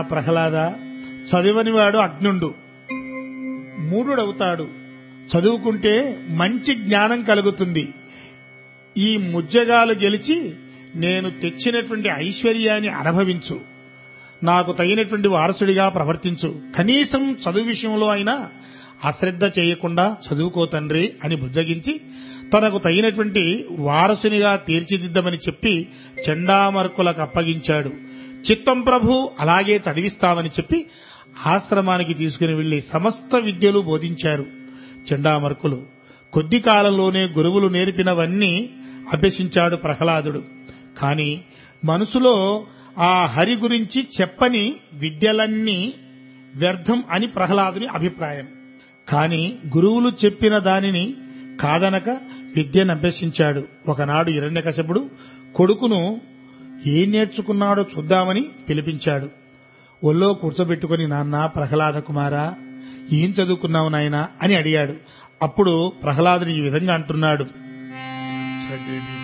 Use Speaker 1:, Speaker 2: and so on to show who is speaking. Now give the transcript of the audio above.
Speaker 1: ప్రహ్లాద చదివనివాడు అజ్ఞుండు మూఢుడవుతాడు చదువుకుంటే మంచి జ్ఞానం కలుగుతుంది ఈ ముజ్జగాలు గెలిచి నేను తెచ్చినటువంటి ఐశ్వర్యాన్ని అనుభవించు నాకు తగినటువంటి వారసుడిగా ప్రవర్తించు కనీసం చదువు విషయంలో అయినా అశ్రద్ధ చేయకుండా చదువుకో తండ్రి అని బుజ్జగించి తనకు తగినటువంటి వారసునిగా తీర్చిదిద్దమని చెప్పి చండామర్కులకు అప్పగించాడు చిత్తం ప్రభు అలాగే చదివిస్తామని చెప్పి ఆశ్రమానికి తీసుకుని వెళ్లి సమస్త విద్యలు బోధించారు చండామర్కులు కొద్ది కాలంలోనే గురువులు నేర్పినవన్నీ అభ్యసించాడు ప్రహ్లాదుడు కాని మనసులో ఆ హరి గురించి చెప్పని విద్యలన్నీ వ్యర్థం అని ప్రహ్లాదుని అభిప్రాయం కాని గురువులు చెప్పిన దానిని కాదనక విద్యను అభ్యసించాడు ఒకనాడు హిరణ్యకశపుడు కొడుకును ఏం నేర్చుకున్నాడో చూద్దామని పిలిపించాడు ఒళ్ళో కూర్చోబెట్టుకుని నాన్న ప్రహ్లాద కుమారా ఏం చదువుకున్నావు నాయనా అని అడిగాడు అప్పుడు ప్రహ్లాదుని ఈ విధంగా అంటున్నాడు